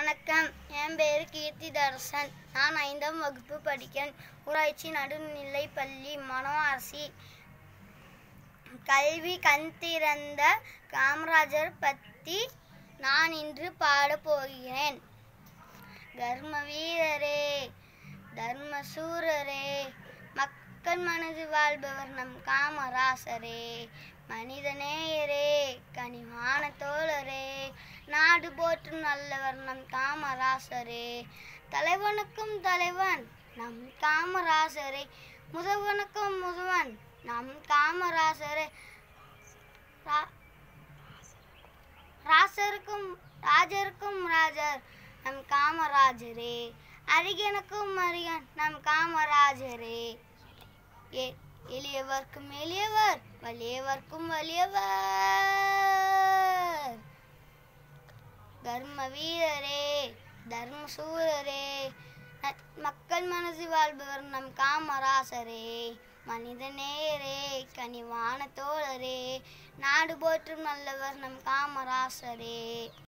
வணக்கம் என் பேரு கீர்த்திதரசன் நான் ஐந்தாம் வகுப்பு படிக்கிறேன் ஊராட்சி நடுநிலை பள்ளி மனவாசி கல்வி கண் திறந்த காமராஜர் பற்றி நான் இன்று பாடப் போகிறேன் தர்ம வீரரே தர்ம சூரரே மக்கள் மனது வாழ்பவர் நம் காமராசரே மனிதநேயரே கனிவான தோழரே நாடு போற்றும் நல்லவர் நம் காமராசரே தலைவனுக்கும் தலைவன் நம் காமராசரே முதல்வனுக்கும் முதல்வன் நம் காமராசரே ரா- ராசருக்கும் ராஜருக்கும் ராஜர் நம் காமராஜரே அரிகனுக்கும் அரிகன் நம் காமராஜரே எ- எளியவர்க்கும் எளியவர் வலியவர்க்கும் வலியவர் தர்ம வீரரே தர்ம சூரரே ந- மக்கள் மனசு வாழ்பவர் நம் காமராசரே மனிதநேயரே கனிவான தோழரே நாடு போற்றும் நல்லவர் நம் காமராசரே